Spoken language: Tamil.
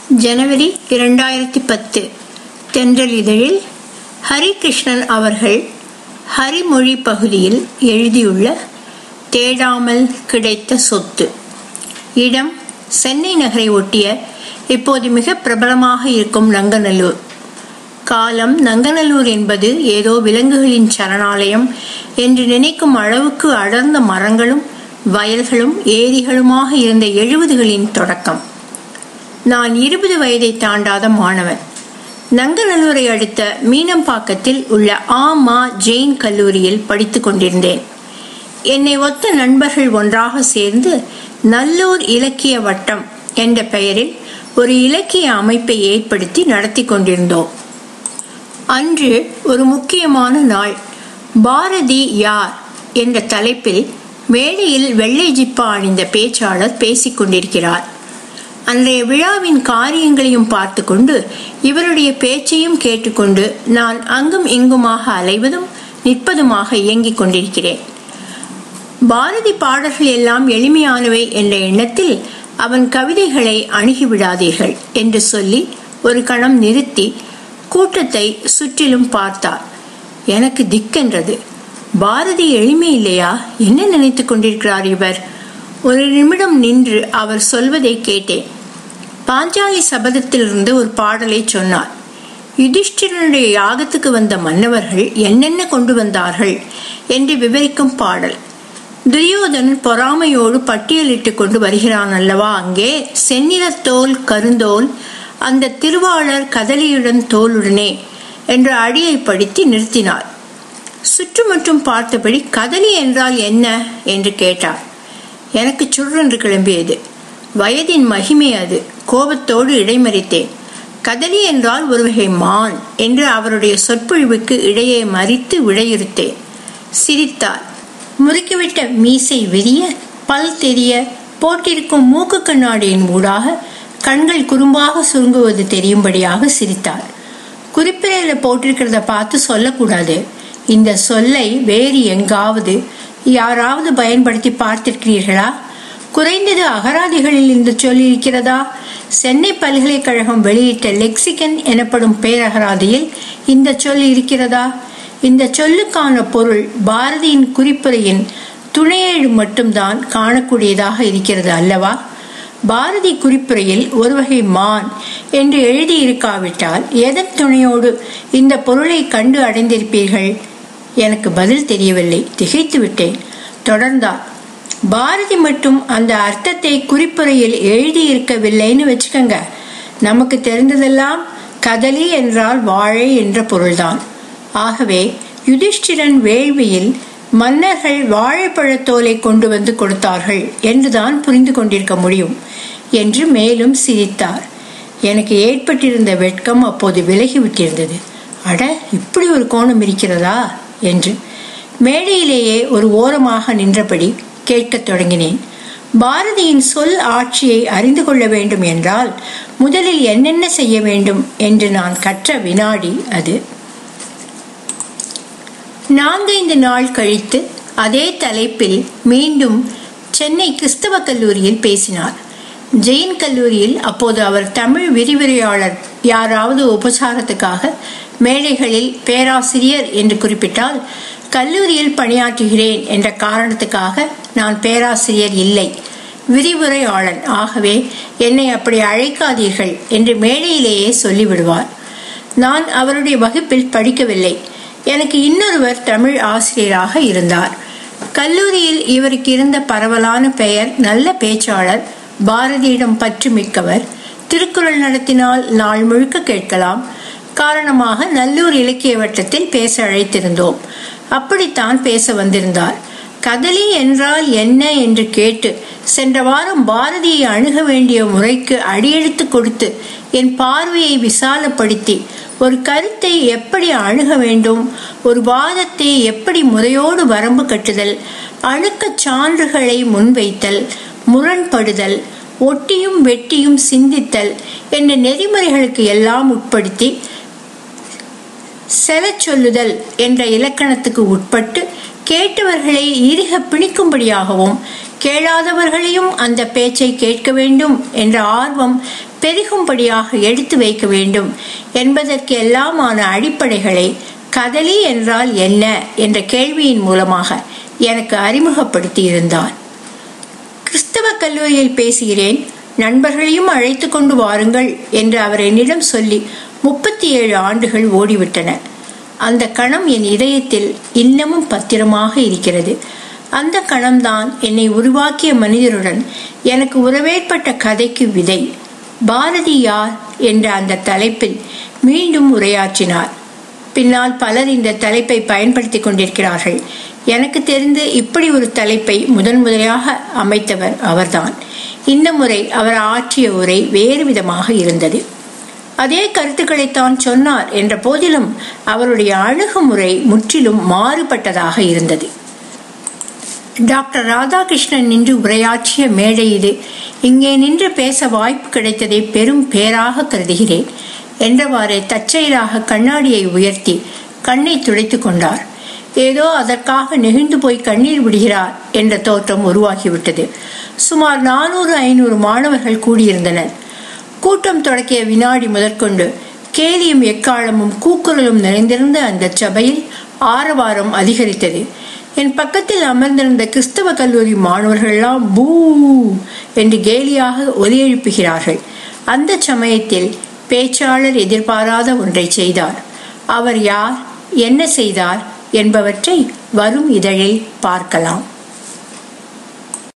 ஜனவரி இரண்டாயிரத்தி பத்து தென்றல் இதழில் ஹரிகிருஷ்ணன் அவர்கள் ஹரிமொழி பகுதியில் எழுதியுள்ள தேடாமல் கிடைத்த சொத்து இடம் சென்னை நகரை ஒட்டிய இப்போது மிக பிரபலமாக இருக்கும் நங்கநல்லூர் காலம் நங்கநல்லூர் என்பது ஏதோ விலங்குகளின் சரணாலயம் என்று நினைக்கும் அளவுக்கு அடர்ந்த மரங்களும் வயல்களும் ஏரிகளுமாக இருந்த எழுபதுகளின் தொடக்கம் நான் இருபது வயதை தாண்டாத மாணவன் நங்கநல்லூரை அடுத்த மீனம்பாக்கத்தில் உள்ள ஆ மா ஜெயின் கல்லூரியில் படித்துக் கொண்டிருந்தேன் என்னை ஒத்த நண்பர்கள் ஒன்றாக சேர்ந்து நல்லூர் இலக்கிய வட்டம் என்ற பெயரில் ஒரு இலக்கிய அமைப்பை ஏற்படுத்தி நடத்தி கொண்டிருந்தோம் அன்று ஒரு முக்கியமான நாள் பாரதி யார் என்ற தலைப்பில் மேடையில் வெள்ளை ஜிப்பா அணிந்த பேச்சாளர் பேசிக் கொண்டிருக்கிறார் அன்றைய விழாவின் காரியங்களையும் பார்த்து கொண்டு இவருடைய பேச்சையும் கேட்டுக்கொண்டு நான் அங்கும் இங்குமாக அலைவதும் நிற்பதுமாக இயங்கிக் கொண்டிருக்கிறேன் பாரதி பாடல்கள் எல்லாம் எளிமையானவை என்ற எண்ணத்தில் அவன் கவிதைகளை அணுகிவிடாதீர்கள் என்று சொல்லி ஒரு கணம் நிறுத்தி கூட்டத்தை சுற்றிலும் பார்த்தார் எனக்கு திக்கென்றது பாரதி எளிமை இல்லையா என்ன நினைத்துக் கொண்டிருக்கிறார் இவர் ஒரு நிமிடம் நின்று அவர் சொல்வதை கேட்டேன் பாஞ்சாலி சபதத்திலிருந்து ஒரு பாடலை சொன்னார் யுதிஷ்டிரனுடைய யாகத்துக்கு வந்த மன்னவர்கள் என்னென்ன கொண்டு வந்தார்கள் என்று விவரிக்கும் பாடல் துரியோதன் பொறாமையோடு பட்டியலிட்டு கொண்டு வருகிறான் அல்லவா அங்கே செந்நிறத்தோல் கருந்தோல் அந்த திருவாளர் கதலியுடன் தோளுடனே என்ற அடியை படித்து நிறுத்தினார் சுற்றுமுற்றும் பார்த்தபடி கதலி என்றால் என்ன என்று கேட்டார் எனக்கு சுற்றென்று கிளம்பியது வயதின் மகிமை அது கோபத்தோடு இடைமறித்தேன் கதலி என்றால் ஒரு வகை மான் என்று அவருடைய சொற்பொழிவுக்கு இடையே மறித்து விடையிறுத்தேன் சிரித்தார் முறுக்கிவிட்ட மீசை விரிய பல் தெரிய போட்டிருக்கும் மூக்கு கண்ணாடியின் ஊடாக கண்கள் குறும்பாக சுருங்குவது தெரியும்படியாக சிரித்தார் குறிப்பிடையில போட்டிருக்கிறத பார்த்து சொல்லக்கூடாது இந்த சொல்லை வேறு எங்காவது யாராவது பயன்படுத்தி பார்த்திருக்கிறீர்களா குறைந்தது அகராதிகளில் இந்த சொல் இருக்கிறதா சென்னை பல்கலைக்கழகம் வெளியிட்ட லெக்சிகன் எனப்படும் பேரகராதியில் இந்த சொல் இருக்கிறதா இந்த சொல்லுக்கான பொருள் பாரதியின் குறிப்புரையின் துணையேழு மட்டும்தான் காணக்கூடியதாக இருக்கிறது அல்லவா பாரதி குறிப்புரையில் ஒரு வகை மான் என்று எழுதியிருக்காவிட்டால் எதன் துணையோடு இந்த பொருளை கண்டு அடைந்திருப்பீர்கள் எனக்கு பதில் தெரியவில்லை திகைத்து விட்டேன் தொடர்ந்தார் பாரதி மட்டும் அந்த அர்த்தத்தை குறிப்புரையில் எழுதியிருக்கவில்லைன்னு வச்சுக்கோங்க நமக்கு தெரிந்ததெல்லாம் கதலி என்றால் வாழை என்ற பொருள்தான் ஆகவே யுதிஷ்டிரன் வேள்வியில் மன்னர்கள் வாழைப்பழத்தோலை கொண்டு வந்து கொடுத்தார்கள் என்றுதான் புரிந்து கொண்டிருக்க முடியும் என்று மேலும் சிரித்தார் எனக்கு ஏற்பட்டிருந்த வெட்கம் அப்போது விலகிவிட்டிருந்தது அட இப்படி ஒரு கோணம் இருக்கிறதா என்று மேடையிலேயே ஒரு ஓரமாக நின்றபடி கேட்கத் தொடங்கினேன் பாரதியின் சொல் ஆட்சியை அறிந்து கொள்ள வேண்டும் என்றால் முதலில் என்னென்ன செய்ய வேண்டும் என்று நான் கற்ற வினாடி அது நான்கைந்து நாள் கழித்து அதே தலைப்பில் மீண்டும் சென்னை கிறிஸ்தவ கல்லூரியில் பேசினார் ஜெயின் கல்லூரியில் அப்போது அவர் தமிழ் விரிவுரையாளர் யாராவது உபசாரத்துக்காக மேடைகளில் பேராசிரியர் என்று குறிப்பிட்டால் கல்லூரியில் பணியாற்றுகிறேன் என்ற காரணத்துக்காக நான் பேராசிரியர் இல்லை விரிவுரையாளன் ஆகவே என்னை அப்படி அழைக்காதீர்கள் என்று மேடையிலேயே சொல்லிவிடுவார் நான் அவருடைய வகுப்பில் படிக்கவில்லை எனக்கு இன்னொருவர் தமிழ் ஆசிரியராக இருந்தார் கல்லூரியில் இவருக்கு இருந்த பரவலான பெயர் நல்ல பேச்சாளர் பாரதியிடம் பற்று மிக்கவர் திருக்குறள் நடத்தினால் நாள் முழுக்க கேட்கலாம் காரணமாக நல்லூர் இலக்கிய வட்டத்தில் பேச அழைத்திருந்தோம் அப்படித்தான் பேச வந்திருந்தார் கதலி என்றால் என்ன என்று கேட்டு சென்ற வாரம் பாரதியை அணுக வேண்டிய முறைக்கு அடியெடுத்து கொடுத்து என் பார்வையை விசாலப்படுத்தி ஒரு கருத்தை எப்படி அணுக வேண்டும் ஒரு வாதத்தை எப்படி முறையோடு வரம்பு கட்டுதல் அணுக்க சான்றுகளை முன்வைத்தல் முரண்படுதல் ஒட்டியும் வெட்டியும் சிந்தித்தல் என்ற நெறிமுறைகளுக்கு எல்லாம் உட்படுத்தி செல சொல்லுதல் என்ற இலக்கணத்துக்கு உட்பட்டு கேட்டவர்களை இறுக பிணிக்கும்படியாகவும் கேளாதவர்களையும் அந்த பேச்சை கேட்க வேண்டும் என்ற ஆர்வம் பெருகும்படியாக எடுத்து வைக்க வேண்டும் என்பதற்கு எல்லாமான அடிப்படைகளை கதலி என்றால் என்ன என்ற கேள்வியின் மூலமாக எனக்கு அறிமுகப்படுத்தி இருந்தார் கிறிஸ்தவ கல்லூரியில் பேசுகிறேன் நண்பர்களையும் அழைத்து கொண்டு வாருங்கள் என்று அவர் என்னிடம் சொல்லி முப்பத்தி ஏழு ஆண்டுகள் ஓடிவிட்டன அந்த கணம் என் இதயத்தில் இன்னமும் பத்திரமாக இருக்கிறது அந்த கணம்தான் என்னை உருவாக்கிய மனிதருடன் எனக்கு உறவேற்பட்ட கதைக்கு விதை பாரதி யார் என்ற அந்த தலைப்பில் மீண்டும் உரையாற்றினார் பின்னால் பலர் இந்த தலைப்பை பயன்படுத்தி கொண்டிருக்கிறார்கள் எனக்கு தெரிந்து இப்படி ஒரு தலைப்பை முதன் முதலாக அமைத்தவர் அவர்தான் இந்த முறை அவர் ஆற்றிய உரை வேறு விதமாக இருந்தது அதே கருத்துக்களைத்தான் சொன்னார் என்ற போதிலும் அவருடைய அணுகுமுறை முற்றிலும் மாறுபட்டதாக இருந்தது டாக்டர் ராதாகிருஷ்ணன் நின்று உரையாற்றிய மேடை இது இங்கே நின்று பேச வாய்ப்பு கிடைத்ததை பெரும் பேராக கருதுகிறேன் என்றவாறே தற்செயலாக கண்ணாடியை உயர்த்தி கண்ணை துடைத்துக் கொண்டார் ஏதோ அதற்காக நெகிழ்ந்து போய் கண்ணீர் விடுகிறார் என்ற தோற்றம் உருவாகிவிட்டது சுமார் நானூறு ஐநூறு மாணவர்கள் கூடியிருந்தனர் கூட்டம் தொடக்கிய வினாடி முதற்கொண்டு கேலியும் எக்காலமும் கூக்குரலும் நிறைந்திருந்த அந்த சபையில் ஆரவாரம் அதிகரித்தது என் பக்கத்தில் அமர்ந்திருந்த கிறிஸ்தவ கல்லூரி மாணவர்கள்லாம் பூ என்று கேலியாக ஒலி எழுப்புகிறார்கள் அந்த சமயத்தில் பேச்சாளர் எதிர்பாராத ஒன்றை செய்தார் அவர் யார் என்ன செய்தார் என்பவற்றை வரும் இதழில் பார்க்கலாம்